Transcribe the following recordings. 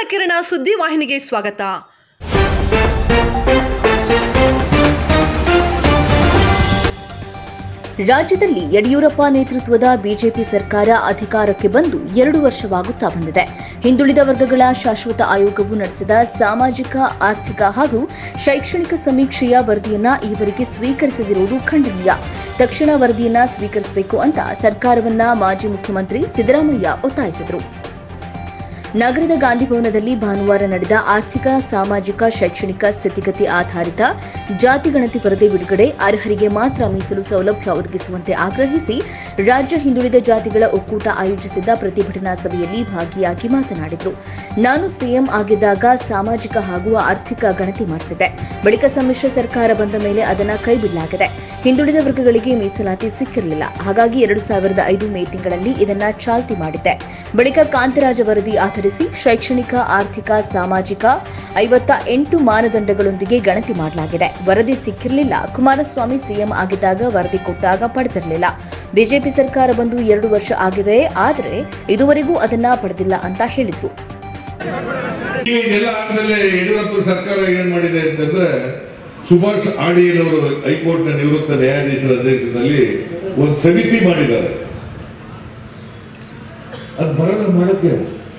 ಕಿರಣ ಸುದ್ದಿವಾಹಿನಿಗೆ ಸ್ವಾಗತ ರಾಜ್ಯದಲ್ಲಿ ಯಡಿಯೂರಪ್ಪ ನೇತೃತ್ವದ ಬಿಜೆಪಿ ಸರ್ಕಾರ ಅಧಿಕಾರಕ್ಕೆ ಬಂದು ಎರಡು ವರ್ಷವಾಗುತ್ತಾ ಬಂದಿದೆ ಹಿಂದುಳಿದ ವರ್ಗಗಳ ಶಾಶ್ವತ ಆಯೋಗವು ನಡೆಸಿದ ಸಾಮಾಜಿಕ ಆರ್ಥಿಕ ಹಾಗೂ ಶೈಕ್ಷಣಿಕ ಸಮೀಕ್ಷೆಯ ವರದಿಯನ್ನ ಈವರೆಗೆ ಸ್ವೀಕರಿಸದಿರುವುದು ಖಂಡನೀಯ ತಕ್ಷಣ ವರದಿಯನ್ನ ಸ್ವೀಕರಿಸಬೇಕು ಅಂತ ಸರ್ಕಾರವನ್ನ ಮಾಜಿ ಮುಖ್ಯಮಂತ್ರಿ ಸಿದ್ದರಾಮಯ್ಯ ಒತ್ತಾಯಿಸಿದರು ನಗರದ ಗಾಂಧಿ ಭವನದಲ್ಲಿ ಭಾನುವಾರ ನಡೆದ ಆರ್ಥಿಕ ಸಾಮಾಜಿಕ ಶೈಕ್ಷಣಿಕ ಸ್ಥಿತಿಗತಿ ಆಧಾರಿತ ಜಾತಿ ಗಣತಿ ವರದಿ ಬಿಡುಗಡೆ ಅರ್ಹರಿಗೆ ಮಾತ್ರ ಮೀಸಲು ಸೌಲಭ್ಯ ಒದಗಿಸುವಂತೆ ಆಗ್ರಹಿಸಿ ರಾಜ್ಯ ಹಿಂದುಳಿದ ಜಾತಿಗಳ ಒಕ್ಕೂಟ ಆಯೋಜಿಸಿದ್ದ ಪ್ರತಿಭಟನಾ ಸಭೆಯಲ್ಲಿ ಭಾಗಿಯಾಗಿ ಮಾತನಾಡಿದರು ನಾನು ಸಿಎಂ ಆಗಿದ್ದಾಗ ಸಾಮಾಜಿಕ ಹಾಗೂ ಆರ್ಥಿಕ ಗಣತಿ ಮಾಡಿಸಿದ್ದೆ ಬಳಿಕ ಸಮ್ಮಿಶ್ರ ಸರ್ಕಾರ ಬಂದ ಮೇಲೆ ಅದನ್ನ ಕೈಬಿಡಲಾಗಿದೆ ಹಿಂದುಳಿದ ವರ್ಗಗಳಿಗೆ ಮೀಸಲಾತಿ ಸಿಕ್ಕಿರಲಿಲ್ಲ ಹಾಗಾಗಿ ಎರಡು ಸಾವಿರದ ಐದು ಮೇ ತಿಂಗಳಲ್ಲಿ ಇದನ್ನ ಚಾಲ್ತಿ ಮಾಡಿದ್ದೆ ಬಳಿಕ ಕಾಂತರಾಜ ವರದಿ ಆಧರಿಸಿ ಶೈಕ್ಷಣಿಕ ಆರ್ಥಿಕ ಸಾಮಾಜಿಕ ಐವತ್ತ ಎಂಟು ಮಾನದಂಡಗಳೊಂದಿಗೆ ಗಣತಿ ಮಾಡಲಾಗಿದೆ ವರದಿ ಸಿಕ್ಕಿರಲಿಲ್ಲ ಕುಮಾರಸ್ವಾಮಿ ಸಿಎಂ ಆಗಿದ್ದಾಗ ವರದಿ ಕೊಟ್ಟಾಗ ಪಡೆದಿರಲಿಲ್ಲ ಬಿಜೆಪಿ ಸರ್ಕಾರ ಬಂದು ಎರಡು ವರ್ಷ ಆಗಿದೆ ಆದರೆ ಇದುವರೆಗೂ ಅದನ್ನ ಪಡೆದಿಲ್ಲ ಅಂತ ಹೇಳಿದ್ರು ಈಗ ಇದೆಲ್ಲ ಆದ್ಮೇಲೆ ಯಡಿಯೂರಪ್ಪ ಸರ್ಕಾರ ಏನ್ ಮಾಡಿದೆ ಅಂತಂದ್ರೆ ಸುಭಾಷ್ ಆಡಿಯನವರು ಹೈಕೋರ್ಟ್ನ ನಿವೃತ್ತ ನ್ಯಾಯಾಧೀಶರ ಅಧ್ಯಕ್ಷದಲ್ಲಿ ಒಂದು ಸಮಿತಿ ಮಾಡಿದ್ದಾರೆ ಅದ್ ಬರಲ್ಲ ಮಾಡಕ್ಕೆ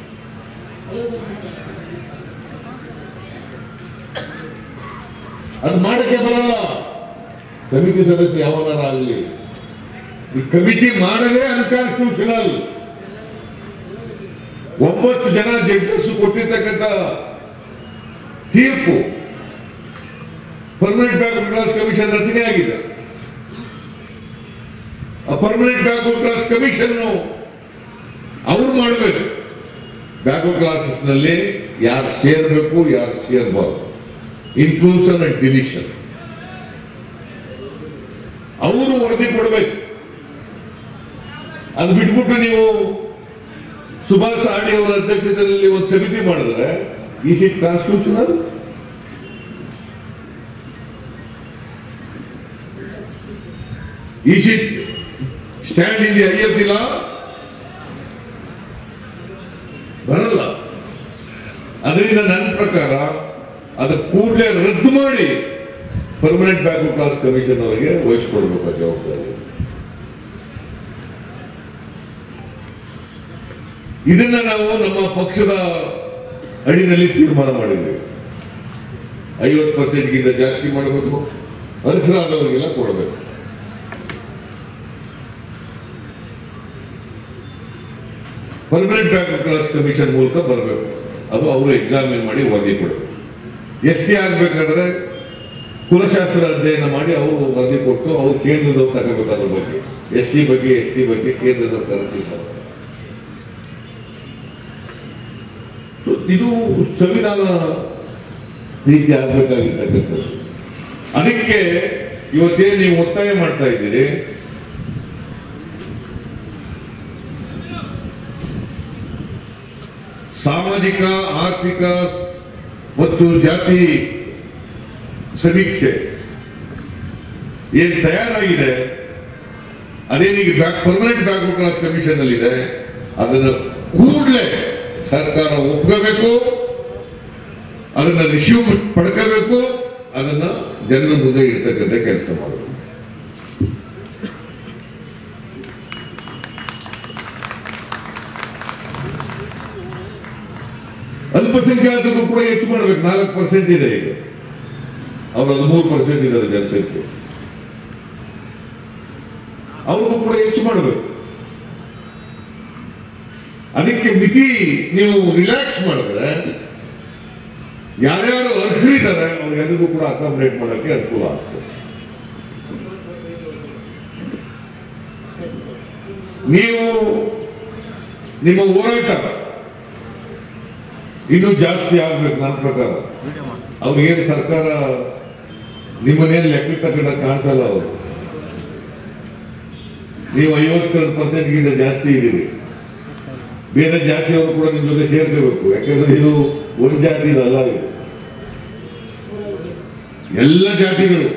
ಅದ್ ಮಾಡಕ್ಕೆ ಬರಲ್ಲ ಸಮಿತಿ ಸದಸ್ಯ ಯಾವನಾರ ಆಗಲಿ ಈ ಕಮಿಟಿ ಮಾಡಲೇ ಅನ್ಕಾನ್ಸ್ಟಿಟ್ಯೂಷನಲ್ ಒಂಬತ್ತು ಜನ ಜಡ್ಜಸ್ ಕೊಟ್ಟಿರ್ತಕ್ಕಂಥ ತೀರ್ಪು ಪರ್ಮನೆಂಟ್ ಬ್ಯಾಕ್ವರ್ಡ್ ಕ್ಲಾಸ್ ಕಮಿಷನ್ ರಚನೆ ಆಗಿದೆ ಆ ಪರ್ಮನೆಂಟ್ ಬ್ಯಾಕ್ವರ್ಡ್ ಕ್ಲಾಸ್ ಕಮಿಷನ್ ಅವ್ರು ಮಾಡಬೇಕು ಬ್ಯಾಕ್ವರ್ಡ್ ಕ್ಲಾಸಸ್ ನಲ್ಲಿ ಯಾರು ಸೇರ್ಬೇಕು ಯಾರು ಸೇರ್ಬಾರ್ದು ಇನ್ಕ್ಲೂಷನ್ ಅಂಡ್ ಡಿಲಿಷನ್ ಅವರು ವರದಿ ಕೊಡಬೇಕು ಅದು ಬಿಟ್ಬಿಟ್ಟು ನೀವು ಸುಭಾಷ್ ಆಡಿ ಅವರ ಅಧ್ಯಕ್ಷತೆಯಲ್ಲಿ ಒಂದು ಸಮಿತಿ ಮಾಡಿದ್ರೆ is it constitutional is it stand in the eye of the law ಬರಲ್ಲ ಅದರಿಂದ ನನ್ನ ಪ್ರಕಾರ ಅದು ಕೂಡಲೇ ರದ್ದು ಮಾಡಿ ಪರ್ಮನೆಂಟ್ ಬ್ಯಾಕ್ವರ್ಡ್ ಕ್ಲಾಸ್ ಕಮಿಷನ್ ಅವರಿಗೆ ವಹಿಸ್ಕೊಡ್ಬೇಕು ಆ ಜವಾಬ್ದಾರಿ ಇದನ್ನ ನಾವು ನಮ್ಮ ಪಕ್ಷದ ಅಡಿನಲ್ಲಿ ತೀರ್ಮಾನ ಮಾಡಿದ್ವಿ ಐವತ್ತು ಪರ್ಸೆಂಟ್ಗಿಂತ ಜಾಸ್ತಿ ಮಾಡಬೇಕು ಅರ್ಹರಾದವರಿಗೆಲ್ಲ ಕೊಡಬೇಕು ಪರ್ಮನೆಂಟ್ ಬ್ಯಾಂಕ್ ಕ್ಲಾಸ್ ಕಮಿಷನ್ ಮೂಲಕ ಬರಬೇಕು ಅದು ಅವರು ಎಕ್ಸಾಮಿನ್ ಮಾಡಿ ವರದಿ ಕೊಡಬೇಕು ಎಸ್ ಟಿ ಆಗ್ಬೇಕಾದ್ರೆ ಕುಲಶಾಸ್ತ್ರ ಅಧ್ಯಯನ ಮಾಡಿ ಅವರು ವರದಿ ಕೊಟ್ಟು ಅವ್ರು ಕೇಂದ್ರದವ್ರು ತಗೋಬೇಕು ಅದ್ರ ಬಗ್ಗೆ ಎಸ್ ಸಿ ಬಗ್ಗೆ ಎಸ್ ಟಿ ಬಗ್ಗೆ ಕೇಂದ್ರ ಸರ್ಕಾರ ತೀರ್ಮಾನ ಮಾಡ್ಬೇಕು. ಇದು ಸಂವಿಧಾನ ರೀತಿ ಆಗ್ಬೇಕಾಗಿರ್ತಕ್ಕಂಥದ್ದು ಅದಕ್ಕೆ ಇವತ್ತೇನು ನೀವು ಒತ್ತಾಯ ಮಾಡ್ತಾ ಇದ್ದೀರಿ ಸಾಮಾಜಿಕ ಆರ್ಥಿಕ ಮತ್ತು ಜಾತಿ ಸಮೀಕ್ಷೆ ಏನ್ ತಯಾರಾಗಿದೆ ಅದೇನೀಗ back permanent backward class commission ಅಲ್ಲಿ ಇದೆ ಅದನ್ನು ಕೂಡಲೇ ಸರ್ಕಾರ ಒಪ್ಕೋಬೇಕು ಅದನ್ನ ರಿಶ್ಯೂ ಪಡ್ಕೋಬೇಕು ಅದನ್ನ ಜನರ ಮುಂದೆ ಇರ್ತಕ್ಕಂಥ ಕೆಲಸ ಮಾಡಬೇಕು ಅಲ್ಪಸಂಖ್ಯಾತರು ಕೂಡ ಹೆಚ್ಚು ಮಾಡಬೇಕು ನಾಲ್ಕು ಪರ್ಸೆಂಟ್ ಇದೆ ಈಗ ಅವ್ರು ಹದಿಮೂರು ಪರ್ಸೆಂಟ್ ಇದ್ದಾರೆ ಜನಸಂಖ್ಯೆ ಅವ್ರಿಗೂ ಕೂಡ ಹೆಚ್ಚು ಮಾಡಬೇಕು ಅದಕ್ಕೆ ಮಿತಿ ನೀವು ರಿಲ್ಯಾಕ್ಸ್ ಮಾಡಿದ್ರೆ ಯಾರ್ಯಾರು ಅರ್ಹರಿದ್ದಾರೆ ಅವ್ರಿಗೆಲ್ಲರಿಗೂ ಕೂಡ ಅಕಾಮಡೇಟ್ ಮಾಡೋಕ್ಕೆ ಅನುಕೂಲ ಆಗ್ತದೆ ನೀವು ನಿಮ್ಮ ಹೋರಾಟ ಇನ್ನೂ ಜಾಸ್ತಿ ಆಗ್ಬೇಕು ನನ್ನ ಪ್ರಕಾರ ಅವ್ರಿಗೇನು ಸರ್ಕಾರ ನಿಮ್ಮನ್ನೇನು ಲೆಕ್ಕ ತಗೊಂಡ ಕಾಣಿಸಲ್ಲ ಅವರು ನೀವು ಐವತ್ತೆರಡು ಪರ್ಸೆಂಟ್ಗಿಂತ ಜಾಸ್ತಿ ಇದ್ದೀರಿ ಬೇರೆ ಜಾತಿಯವರು ಕೂಡ ನಿಮ್ಮ ಜೊತೆ ಸೇರ್ಕೋಬೇಕು ಯಾಕಂದ್ರೆ ಇದು ಒಂದು ಜಾತಿ ಅಲ್ಲ ಇದು ಎಲ್ಲ ಜಾತಿಗಳು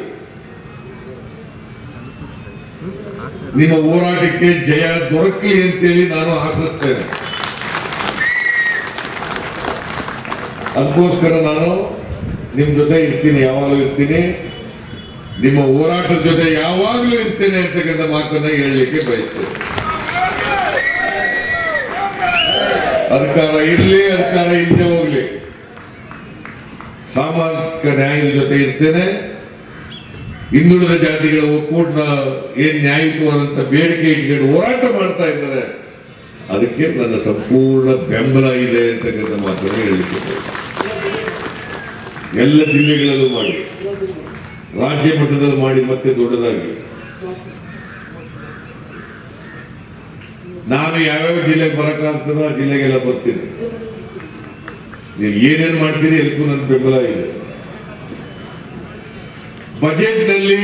ನಿಮ್ಮ ಹೋರಾಟಕ್ಕೆ ಜಯ ದೊರಕಲಿ ಅಂತೇಳಿ ನಾನು ಆಶಿಸ್ತೇನೆ ಅದಕ್ಕೋಸ್ಕರ ನಾನು ನಿಮ್ ಜೊತೆ ಇರ್ತೀನಿ ಯಾವಾಗಲೂ ಇರ್ತೀನಿ ನಿಮ್ಮ ಹೋರಾಟದ ಜೊತೆ ಯಾವಾಗಲೂ ಇರ್ತೇನೆ ಅಂತಕ್ಕಂಥ ಮಾತನ್ನ ಹೇಳಲಿಕ್ಕೆ ಬಯಸ್ತೇನೆ ಅಧಿಕಾರ ಇರಲಿ ಅಧಿಕಾರ ಇಲ್ಲದೆ ಹೋಗ್ಲಿ ಸಾಮಾಜಿಕ ನ್ಯಾಯದ ಜೊತೆ ಇರ್ತೇನೆ ಹಿಂದುಳಿದ ಜಾತಿಗಳ ಒಕ್ಕೂಟದ ಏನ್ ನ್ಯಾಯಯುತವಾದಂತ ಬೇಡಿಕೆ ಇಟ್ಕೊಂಡು ಹೋರಾಟ ಮಾಡ್ತಾ ಇದ್ದಾರೆ ಅದಕ್ಕೆ ನನ್ನ ಸಂಪೂರ್ಣ ಬೆಂಬಲ ಇದೆ ಅಂತಕ್ಕಂಥ ಮಾತನ್ನು ಹೇಳಲಿಕ್ಕೆ ಬಯಸ್ತೇನೆ. ಎಲ್ಲ ಜಿಲ್ಲೆಗಳಲ್ಲೂ ಮಾಡಿ ರಾಜ್ಯ ಮಟ್ಟದಲ್ಲಿ ಮಾಡಿ ಮತ್ತೆ ದೊಡ್ಡದಾಗಿ ನಾನು ಯಾವ್ಯಾವ ಜಿಲ್ಲೆಗೆ ಬರಕ್ಕಾಗ್ತದೋ ಆ ಜಿಲ್ಲೆಗೆಲ್ಲ ಬರ್ತೀನಿ ನೀವು ಏನೇನ್ ಮಾಡ್ತೀರಿ ಎಲ್ಲಕ್ಕೂ ನನ್ನ ಬೆಂಬಲ ಇದೆ ಬಜೆಟ್ ನಲ್ಲಿ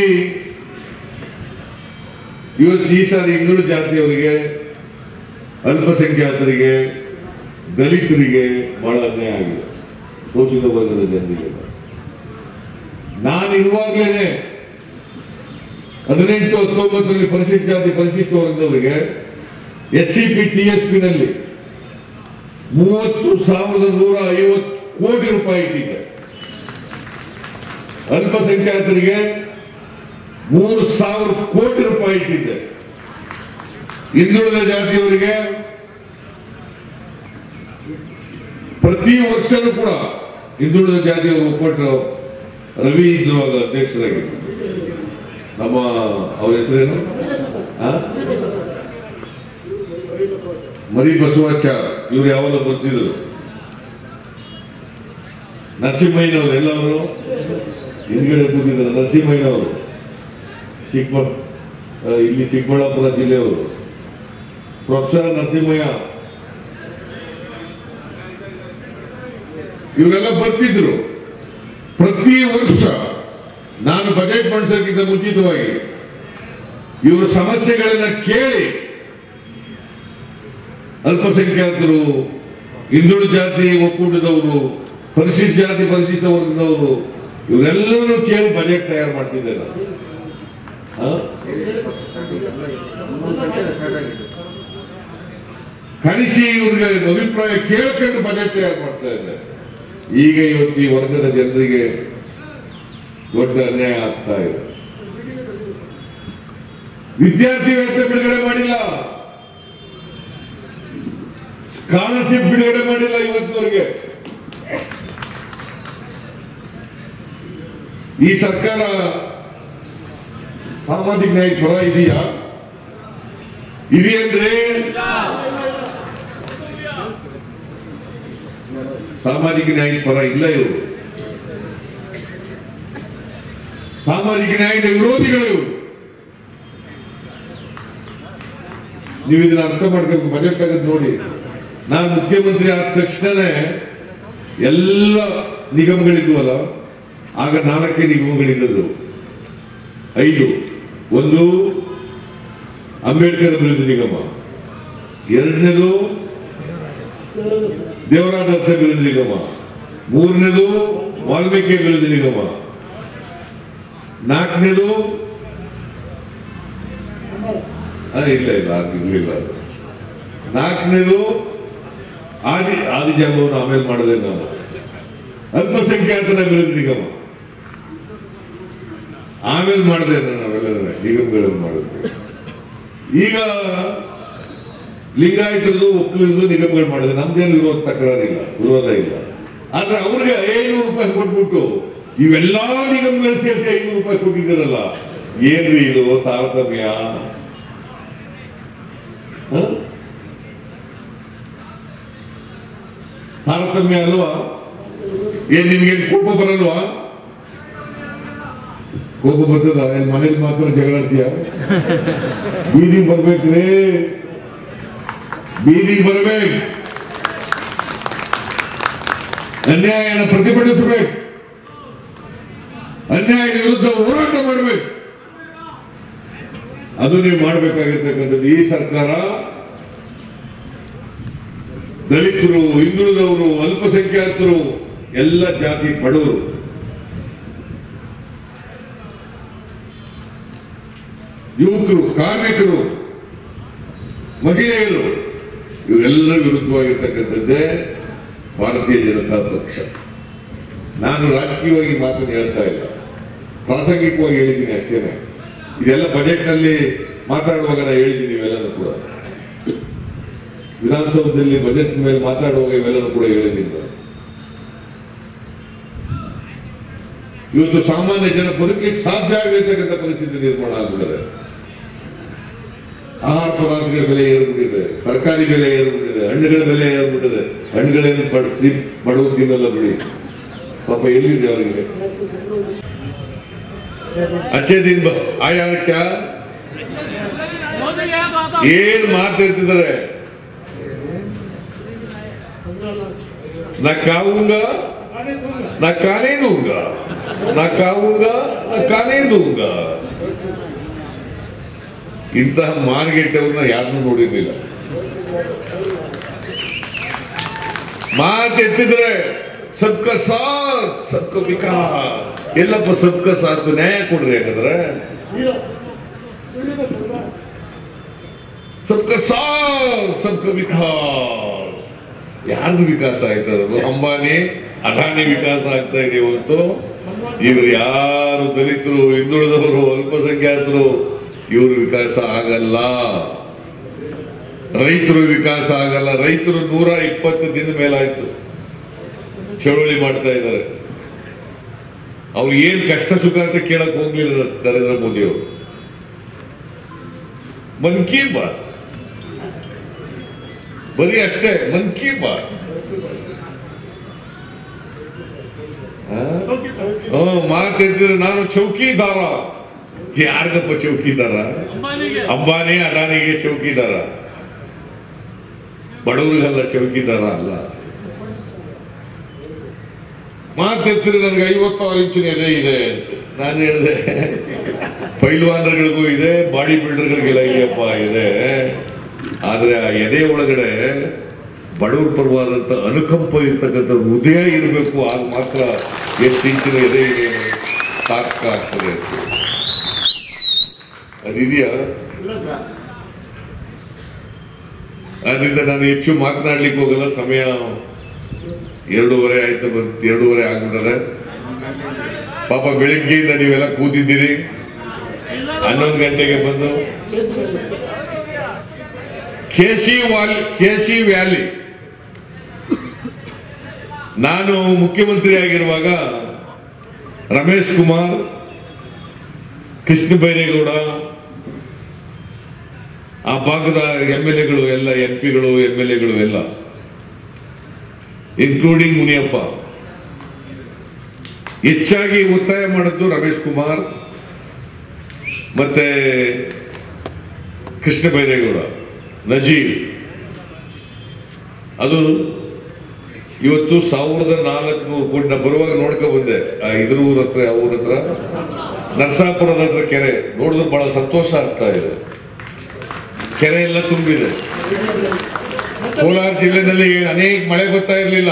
ಇವತ್ತು ಈ ಸಾರಿ ಹಿಂದುಳಿದ ಜಾತಿಯವರಿಗೆ ಅಲ್ಪಸಂಖ್ಯಾತರಿಗೆ ದಲಿತರಿಗೆ ಬಹಳ ಅನ್ಯಾಯ ಆಗಿದೆ ಶೋಷಿತ ವರ್ಗದ ಜನರಿಗೆ ನಾನು ಇರುವಾಗಲೇ ಹದಿನೆಂಟು ಹತ್ತೊಂಬತ್ತರಲ್ಲಿ ಪರಿಶಿಷ್ಟ ಜಾತಿ ಪರಿಶಿಷ್ಟ ವರ್ಗದವರಿಗೆ S C P T S P ನಲ್ಲಿ ಮೂವತ್ತು ಸಾವಿರದ ನೂರ ಐವತ್ತು ಕೋಟಿ ರೂಪಾಯಿ ಇಟ್ಟಿದ್ದೆ ಅಲ್ಪಸಂಖ್ಯಾತರಿಗೆ ಮೂರು ಸಾವಿರ ಕೋಟಿ ರೂಪಾಯಿ ಇಟ್ಟಿದ್ದೆ ಹಿಂದುಳಿದ ಜಾತಿಯವರಿಗೆ ಪ್ರತಿ ವರ್ಷನೂ ಕೂಡ ಹಿಂದುಳಿದ ಜಾತಿಯವರು ಒಕ್ಕೂಟ ರವಿ ಇದ್ರುವಾಗ ಅಧ್ಯಕ್ಷರಾಗಿ ನಮ್ಮ ಅವ್ರ ಹೆಸರೇನು ಆ? ಮರಿ ಬಸವಾಚಾರ ಇವ್ರು ಯಾವಾಗ ಬರ್ತಿದ್ರು ನರಸಿಂಹಯ್ಯನವರು ಎಲ್ಲವರು ಹಿಂದ್ಗಡೆ ಕೂತಿದ್ದಾರೆ ನರಸಿಂಹಯ್ಯನವರು ಚಿಕ್ಕಬ ಆ, ಇಲ್ಲಿ ಚಿಕ್ಕಬಳ್ಳಾಪುರ ಜಿಲ್ಲೆಯವರು ಪ್ರೊಫೆಸರ್ ನರಸಿಂಹಯ್ಯ ಇವರೆಲ್ಲ ಬರ್ತಿದ್ರು ಪ್ರತಿ ವರ್ಷ ನಾನು ಬಜೆಟ್ ಮಂಡಿಸೋಕ್ಕಿಂತ ಮುಂಚಿತವಾಗಿ ಇವರ ಸಮಸ್ಯೆಗಳನ್ನ ಕೇಳಿ ಅಲ್ಪಸಂಖ್ಯಾತರು ಹಿಂದುಳಿದ ಜಾತಿ ಒಕ್ಕೂಟದವರು ಪರಿಶಿಷ್ಟ ಜಾತಿ ಪರಿಶಿಷ್ಟ ವರ್ಗದವರು ಇವರೆಲ್ಲರೂ ಕೇಳಿ ಬಜೆಟ್ ತಯಾರು ಮಾಡ್ತಿದ್ದೆ ನಾನು ಆ? ಕನಿಷ್ಠ ಇವ್ರಿಗೆ ಅಭಿಪ್ರಾಯ ಕೇಳ್ಕೊಂಡು ಬಜೆಟ್ ತಯಾರು ಮಾಡ್ತಾ ಇದ್ದೆ ಈಗ ಇವತ್ತು ಈ ವರ್ಗದ ಜನರಿಗೆ ದೊಡ್ಡ ಅನ್ಯಾಯ ಆಗ್ತಾ ಇದೆ ವಿದ್ಯಾರ್ಥಿ ವೇತನ ಬಿಡುಗಡೆ ಮಾಡಿಲ್ಲ ಸ್ಕಾಲರ್ಶಿಪ್ ಬಿಡುಗಡೆ ಮಾಡಿಲ್ಲ ಇವತ್ತಿನವರೆಗೆ ಈ ಸರ್ಕಾರ ಸಾಮಾಜಿಕ ನ್ಯಾಯ ಪರ ಇದೆಯಾ ಇದೆಯಂದ್ರೆ ಸಾಮಾಜಿಕ ನ್ಯಾಯದ ಪರ ಇಲ್ಲ ಇವರು ಸಾಮಾಜಿಕ ನ್ಯಾಯದ ವಿರೋಧಿಗಳು ಇವರು ನೀವು ಇದನ್ನ ಅರ್ಥ ಮಾಡ್ಬೇಕು ಬಜೆಟ್ ಆಗದ್ ನೋಡಿ ನಾನು ಮುಖ್ಯಮಂತ್ರಿ ಆದ ತಕ್ಷಣನೇ ಎಲ್ಲ ನಿಗಮಗಳಿದ್ವಲ್ಲ ಆಗ ನಾಲ್ಕೇ ನಿಗಮಗಳಿದ್ದದ್ದು ಐದು ಒಂದು ಅಂಬೇಡ್ಕರ್ ಅಭಿವೃದ್ಧಿ ನಿಗಮ ಎರಡನೇದು ದೇವರಾಜ ಅರಸ ಅಭಿವೃದ್ಧಿ ನಿಗಮ ಮೂರನೇದು ವಾಲ್ಮೀಕಿ ಅಭಿವೃದ್ಧಿ ನಿಗಮ ನಾಲ್ಕನೇದು ಆ, ಇಲ್ಲ ಇಲ್ಲ ಅದು ಇರ್ಲಿಲ್ಲ ಅದು ನಾಲ್ಕನೇದು ಆದಿ ಆದಿಜಾಗವನ್ನು ಆಮೇಲೆ ಮಾಡಿದೆ ನಾವು ಅಲ್ಪಸಂಖ್ಯಾತರ ಅಭಿವೃದ್ಧಿ ನಿಗಮ ಆಮೇಲೆ ಮಾಡಿದೆ ನಾನು ಅವೆಲ್ಲ ನಿಗಮಗಳನ್ನು ಮಾಡಿದ್ವಿ ಈಗ ಲಿಂಗಾಯತರದು ಒಕ್ಕಲಿಗರದು ನಿಗಮಗಳು ಮಾಡಿದೆ ನಮ್ದೇನು ವಿರೋಧ ತಕರಾರಿಲ್ಲ ವಿರೋಧ ಇಲ್ಲ ಆದ್ರೆ ಅವ್ರಿಗೆ ಐನೂರು ರೂಪಾಯಿ ಕೊಟ್ಬಿಟ್ಟು ಇವೆಲ್ಲಾ ನಿಗಮಗಳು ಸೇರಿಸಿ ಐನೂರು ರೂಪಾಯಿ ಕೊಟ್ಟಿದ್ದಾರಲ್ಲ ಏನ್ರಿ ಇದು ತಾರತಮ್ಯ ಹ? ತಾರತಮ್ಯ ಅಲ್ವಾ ಏನ್ ನಿಮ್ಗೆ ಕೋಪ ಬರಲ್ವಾ ಕೋಪ ಬರ್ತದ ಏನ್ ಮನೇಲಿ ಮಾತ್ರ ಜಗಳಾಡ್ತೀಯ ಬೀದಿಗೆ ಬರ್ಬೇಕ್ರಿ ಬೀದಿಗೆ ಬರ್ಬೇಕು ಅನ್ಯಾಯನ ಪ್ರತಿಭಟಿಸಬೇಕು ಅನ್ಯಾಯದ ವಿರುದ್ಧ ಹೋರಾಟ ಮಾಡಬೇಕು ಅದು ನೀವು ಮಾಡಬೇಕಾಗಿರ್ತಕ್ಕಂಥದ್ದು ಈ ಸರ್ಕಾರ ದಲಿತರು ಹಿಂದುಳಿದವರು ಅಲ್ಪಸಂಖ್ಯಾತರು ಎಲ್ಲ ಜಾತಿ ಬಡವರು ಯುವಕರು ಕಾರ್ಮಿಕರು ಮಹಿಳೆಯರು ಇವರೆಲ್ಲರ ವಿರುದ್ಧವಾಗಿರ್ತಕ್ಕಂಥದ್ದೇ ಭಾರತೀಯ ಜನತಾ ಪಕ್ಷ ನಾನು ರಾಜಕೀಯವಾಗಿ ಮಾತನ್ನು ಹೇಳ್ತಾ ಇಲ್ಲ ಪ್ರಾಸಂಗಿಕವಾಗಿ ಹೇಳಿದ್ದೀನಿ ಅಷ್ಟೇನೆ ಇದೆಲ್ಲ ಬಜೆಟ್ನಲ್ಲಿ ಮಾತಾಡುವಾಗ ನಾನು ಹೇಳಿದ್ದೀನಿ ಇವೆಲ್ಲನೂ ಕೂಡ ವಿಧಾನಸೌಧದಲ್ಲಿ ಬಜೆಟ್ ಮೇಲೆ ಮಾತಾಡುವಾಗ ಇವೆಲ್ಲನೂ ಕೂಡ ಹೇಳಿದ್ದೀನಿ ನಾನು. ಇವತ್ತು ಸಾಮಾನ್ಯ ಜನ ಬದುಕಲಿಕ್ಕೆ ಸಾಧ್ಯ ಆಗಬೇಕಂತ ಪರಿಸ್ಥಿತಿ ನಿರ್ಮಾಣ ಆಗ್ಬಿಟ್ಟಿದೆ ಆಹಾರ ಪದಾರ್ಥಗಳ ಬೆಲೆ ಏರ್ಬಿಟ್ಟಿದೆ ತರಕಾರಿ ಬೆಲೆ ಏರ್ಬಿಟ್ಟಿದೆ ಹಣ್ಣುಗಳ ಬೆಲೆ ಏರ್ಬಿಟ್ಟಿದೆ ಹಣ್ಣುಗಳೇನು ಬಡಿಸಿ ಬಡವರು ತಿನ್ನಲ್ಲ ಬಿಡಿ ಪಾಪ ಎಲ್ಲಿದೆ ಅವರಿಗೆ ಅಚ್ಚೇ ದಿನ ಬ- ಆಯಾ ಕ್ಯಾ ಏನ್ ಮಾತಾಡ್ತಿದ್ದಾರೆ ನಾ ಕಾವುಂಗ ನಾ ಕಾನೇ ದೂಂಗ ನಾ ಕಾವುಂಗ ನಾ ಕಾನೇ ದೂಂಗ ಇಂತಹ ಮಾರ್ಗೆಟ್ಟವ್ರನ್ನ ಯಾರನ್ನೂ ನೋಡಿರ್ಲಿಲ್ಲ ಮಾತೆತ್ತಿದ್ರೆ ಸಬ್ಕ ಸಾಥ್ ಸಬ್ಕ ವಿಕಾಸ್ ಎಲ್ಲಪ್ಪ ಸಬ್ಕ ಸಾಥ್ ನ್ಯಾಯ ಕೊಡ್ರಿ ಯಾಕಂದ್ರೆ ಸಬ್ಕ ಸಾಥ್ ಸಬ್ಕ ವಿಕಾಸ್ ಯಾರ್ದು ವಿಕಾಸ ಆಯ್ತಾ ಇರೋದು ಅಂಬಾನಿ ಅದಾನಿ ವಿಕಾಸ ಆಗ್ತಾ ಇದೆ ಹೊರತು ಇವರು ಯಾರು ದಲಿತರು ಹಿಂದುಳಿದವರು ಅಲ್ಪಸಂಖ್ಯಾತರು ಇವರು ವಿಕಾಸ ಆಗಲ್ಲ ರೈತರು ವಿಕಾಸ ಆಗಲ್ಲ ರೈತರು ನೂರ ಇಪ್ಪತ್ತು ದಿನ ಮೇಲಾಯ್ತು ಚಳವಳಿ ಮಾಡ್ತಾ ಇದ್ದಾರೆ ಅವ್ರು ಏನ್ ಕಷ್ಟ ಸುಖ ಅಂತ ಕೇಳಕ್ ಹೋಗ್ಲಿಲ್ಲ ನರೇಂದ್ರ ಮೋದಿ ಅವರು ಮನ್ ಕಿ ಬಾತ್ ಬರೀ ಅಷ್ಟೇ ಮನ್ ಕಿ ಬಾತ್ ಹ್ಮ್ ಮಾತೆತ್ತಿದ್ರೆ ನಾನು ಚೌಕಿದಾರ ಯಾರಿಗಪ್ಪ ಚೌಕಿದಾರ ಅಂಬಾನಿ ಅದಾನಿಗೆ ಚೌಕಿದಾರ ಬಡವರಿಗಲ್ಲ ಚೌಕಿದಾರ ಅಲ್ಲ ಮಾತೆತ್ತಿದ್ರೆ ನನಗೆ ಐವತ್ತಾರು ಇಂಚಿನ ಎದೆ ಇದೆ ಅಂತ ನಾನು ಹೇಳಿದೆ ಪೈಲ್ವಾನರುಗಳಿಗೂ ಇದೆ ಬಾಡಿ ಬಿಲ್ಡರ್ಗಳಿಗೆಲ್ಲ ಇದೆಯಪ್ಪ ಇದೆ ಆದ್ರೆ ಆ ಎದೆ ಒಳಗಡೆ ಬಡವರ ಪರವಾದಂತ ಅನುಕಂಪ ಇರ್ತಕ್ಕಂಥ ಹೃದಯ ಇರಬೇಕು ಆಗ ಮಾತ್ರ ಎಷ್ಟು ಇಂಚಿನ ಎದೆ ಇದೆ ಸಾರ್ಥಕ ಆಗ್ತದೆ ಅಂತ. ಅದಿದೆಯಾ ಅದರಿಂದ ನಾನು ಹೆಚ್ಚು ಮಾತನಾಡ್ಲಿಕ್ಕೆ ಹೋಗಲ್ಲ ಸಮಯ ಎರಡೂವರೆ ಆಯ್ತು ಬಂತು ಎರಡೂವರೆ ಆಗ್ಬಿಟ್ಟದೆ ಪಾಪ ಬೆಳಿಗ್ಗೆಯಿಂದ ನೀವೆಲ್ಲ ಕೂತಿದ್ದೀರಿ ಹನ್ನೊಂದು ಗಂಟೆಗೆ ಬಂದು ಕೆಸಿ ವಾಲ್ ಕೆಸಿ ವ್ಯಾಲಿ ನಾನು ಮುಖ್ಯಮಂತ್ರಿ ಆಗಿರುವಾಗ ರಮೇಶ್ ಕುಮಾರ್ ಕೃಷ್ಣ ಬೈರೇಗೌಡ ಆ ಭಾಗದ ಎಂ ಎಲ್ ಎಗಳು ಎಲ್ಲ ಎಂ ಪಿಗಳು ಎಂ ಎಲ್ ಎಗಳು ಎಲ್ಲ ಇನ್ಕ್ಲೂಡಿಂಗ್ ಮುನಿಯಪ್ಪ ಹೆಚ್ಚಾಗಿ ಒತ್ತಾಯ ಮಾಡಿದ್ದು ರಮೇಶ್ ಕುಮಾರ್ ಮತ್ತೆ ಕೃಷ್ಣ ಬೈರೇಗೌಡ ನಜೀರ್ ಅದು ಇವತ್ತು ಸಾವಿರದ ನಾಲ್ಕುನೂರು ಕೋಟಿ ನಾ ಬರುವಾಗ ನೋಡ್ಕೊ ಬಂದೆ ಆ ಇದ್ರ ಊರ ಹತ್ರ ಅವ್ರ ಹತ್ರ ನರಸಾಪುರದ ಹತ್ರ ಕೆರೆ ನೋಡಿದ್ರೆ ಬಹಳ ಸಂತೋಷ ಆಗ್ತಾ ಇದೆ ಕೆರೆ ಎಲ್ಲ ತುಂಬಿದೆ ಕೋಲಾರ ಜಿಲ್ಲೆನಲ್ಲಿ ಅನೇಕ ಮಳೆ ಬರ್ತಾ ಇರಲಿಲ್ಲ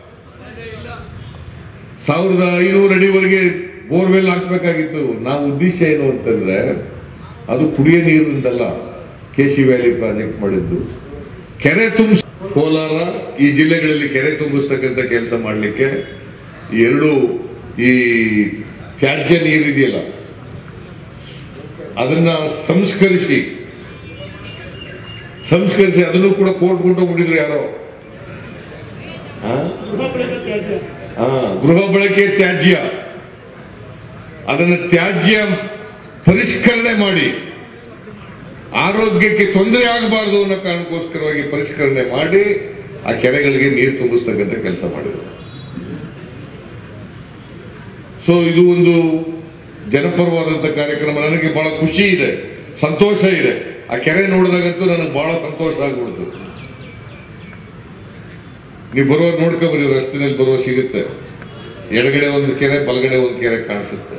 ಸಾವಿರದ ಐನೂರು ಅಡಿವರೆಗೆ ಬೋರ್ವೆಲ್ ಹಾಕ್ಬೇಕಾಗಿತ್ತು ನಾವು ಉದ್ದೇಶ ಏನು ಅಂತಂದ್ರೆ ಅದು ಕುಡಿಯೋ ನೀರಿನಿಂದಲ್ಲ ಕೆಸಿ ವ್ಯಾಲಿ ಪ್ರಾಜೆಕ್ಟ್ ಮಾಡಿದ್ದು ಕೆರೆ ತುಂಬಿಸ್ ಕೋಲಾರ ಈ ಜಿಲ್ಲೆಗಳಲ್ಲಿ ಕೆರೆ ತುಂಬಿಸ್ತಕ್ಕಂಥ ಕೆಲಸ ಮಾಡಲಿಕ್ಕೆ ಈ ಎರಡು ಈ ತ್ಯಾಜ್ಯ ನೀರಿದೆಯಲ್ಲ ಅದನ್ನ ಸಂಸ್ಕರಿಸಿ ಸಂಸ್ಕರಿಸಿ ಅದನ್ನು ಕೂಡ ಕೋರ್ಟ್ ಕೊಂಡೋಗ್ಬಿಟ್ಟಿದ್ರು ಯಾರೋ ಆ? ಆ, ಗೃಹ ಬಳಕೆ ತ್ಯಾಜ್ಯ ಅದನ್ನು ತ್ಯಾಜ್ಯ ಪರಿಷ್ಕರಣೆ ಮಾಡಿ ಆರೋಗ್ಯಕ್ಕೆ ತೊಂದರೆ ಆಗಬಾರ್ದು ಅನ್ನೋ ಕಾರಣಕ್ಕೋಸ್ಕರವಾಗಿ ಪರಿಷ್ಕರಣೆ ಮಾಡಿ ಆ ಕೆರೆಗಳಿಗೆ ನೀರು ತುಂಬಿಸ್ತಕ್ಕಂಥ ಕೆಲಸ ಮಾಡಿದರು ಸೊ ಇದು ಒಂದು ಜನಪರವಾದಂಥ ಕಾರ್ಯಕ್ರಮ ನನಗೆ ಬಹಳ ಖುಷಿ ಇದೆ ಸಂತೋಷ ಇದೆ ಆ ಕೆರೆ ನೋಡಿದಾಗಂತೂ ನನಗೆ ಬಹಳ ಸಂತೋಷ ಆಗ್ಬಿಡ್ತು ನೀವು ಬರುವ ನೋಡ್ಕೊಬರಿ ರಸ್ತೆನಲ್ಲಿ ಬರುವ ಸಿಗುತ್ತೆ ಎಡಗಡೆ ಒಂದು ಕೆರೆ ಬಲಗಡೆ ಒಂದು ಕೆರೆ ಕಾಣಿಸುತ್ತೆ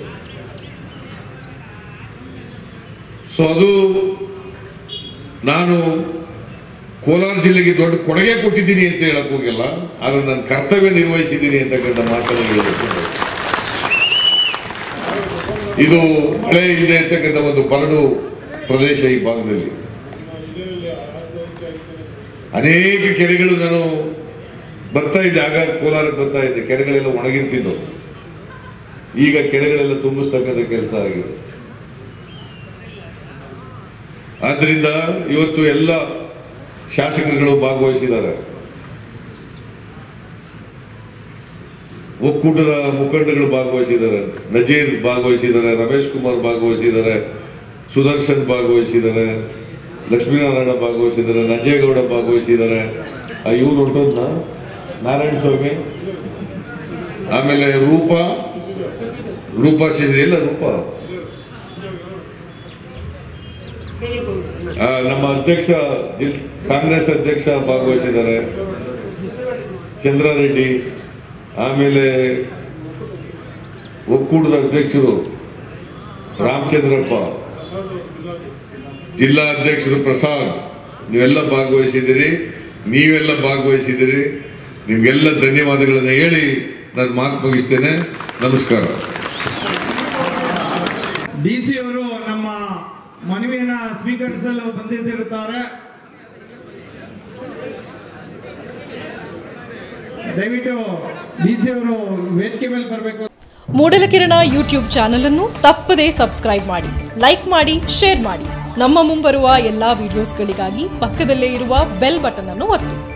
ಸೊ ಅದು ನಾನು ಕೋಲಾರ ಜಿಲ್ಲೆಗೆ ದೊಡ್ಡ ಕೊಡುಗೆ ಕೊಟ್ಟಿದ್ದೀನಿ ಅಂತ ಹೇಳಕ್ ಹೋಗಿಲ್ಲ ಆದ್ರೆ ನನ್ನ ಕರ್ತವ್ಯ ನಿರ್ವಹಿಸಿದ್ದೀನಿ ಅಂತಕ್ಕಂಥ ಮಾತನ್ನು ಹೇಳಬೇಕು ಇದು ಮಳೆ ಇಲ್ಲದೆ ಇರ್ತಕ್ಕಂಥ ಒಂದು ಬರಡು ಪ್ರದೇಶ ಈ ಭಾಗದಲ್ಲಿ ಅನೇಕ ಕೆರೆಗಳು ನಾನು ಬರ್ತಾ ಇದೆ ಆಗ ಕೋಲಾರಕ್ಕೆ ಬರ್ತಾ ಇದೆ ಕೆರೆಗಳೆಲ್ಲ ಒಣಗಿರ್ತಿದ್ದು ಈಗ ಕೆರೆಗಳೆಲ್ಲ ತುಂಬಿಸ್ತಕ್ಕಂಥ ಕೆಲಸ ಆಗಿದೆ ಆದ್ರಿಂದ ಇವತ್ತು ಎಲ್ಲ ಶಾಸಕರುಗಳು ಭಾಗವಹಿಸಿದ್ದಾರೆ ಒಕ್ಕೂಟದ ಮುಖಂಡಗಳು ಭಾಗವಹಿಸಿದ್ದಾರೆ ನಜೀರ್ ಭಾಗವಹಿಸಿದ್ದಾರೆ ರಮೇಶ್ ಕುಮಾರ್ ಭಾಗವಹಿಸಿದ್ದಾರೆ ಸುದರ್ಶನ್ ಭಾಗವಹಿಸಿದ್ದಾರೆ ಲಕ್ಷ್ಮೀನಾರಾಯಣ ಭಾಗವಹಿಸಿದ್ದಾರೆ ನಂಜೇಗೌಡ ಭಾಗವಹಿಸಿದ್ದಾರೆ ಇವ್ರು ಹೊರಟೋದ್ನ ನಾರಾಯಣ ಸ್ವಾಮಿ ಆಮೇಲೆ ರೂಪ ರೂಪ ಸಿಸಿ ಇಲ್ಲ ರೂಪ ಆ, ನಮ್ಮ ಅಧ್ಯಕ್ಷ ಜಿಲ್- ಕಾಂಗ್ರೆಸ್ ಅಧ್ಯಕ್ಷ ಭಾಗವಹಿಸಿದ್ದಾರೆ ಚಂದ್ರಾರೆಡ್ಡಿ ಆಮೇಲೆ ಒಕ್ಕೂಟದ ಅಧ್ಯಕ್ಷರು ರಾಮಚಂದ್ರಪ್ಪ ಜಿಲ್ಲಾ ಅಧ್ಯಕ್ಷರು ಪ್ರಸಾದ್ ನೀವೆಲ್ಲ ಭಾಗವಹಿಸಿದ್ದೀರಿ ನೀವೆಲ್ಲ ಭಾಗವಹಿಸಿದ್ದೀರಿ ನಿಮ್ಗೆಲ್ಲ ಧನ್ಯವಾದಗಳನ್ನು ಹೇಳಿ ನಾನು ಮಾತು ಮುಗಿಸ್ತೇನೆ ನಮಸ್ಕಾರ ಡಿ ಸಿ ಅವರು ನಮ್ಮ ಮನವಿಯನ್ನ ಸ್ವೀಕರಿಸಲು ಬಂದಿದ್ದಿರುತ್ತಾರೆ ದಯವಿಟ್ಟು ಡಿ ಸಿ ಅವರು ವೇದಿಕೆ ಮೇಲೆ ಬರಬೇಕು ಮೂಡಲಕಿರಣ ಯೂಟ್ಯೂಬ್ ಚಾನಲ್ ಅನ್ನು ತಪ್ಪದೇ ಸಬ್ಸ್ಕ್ರೈಬ್ ಮಾಡಿ ಲೈಕ್ ಮಾಡಿ ಶೇರ್ ಮಾಡಿ ನಮ್ಮ ಮುಂಬರುವ ಎಲ್ಲಾ ವಿಡಿಯೋಸ್ಗಳಿಗಾಗಿ ಪಕ್ಕದಲ್ಲೇ ಇರುವ ಬೆಲ್ ಬಟನ್ ಅನ್ನು ಒತ್ತಿ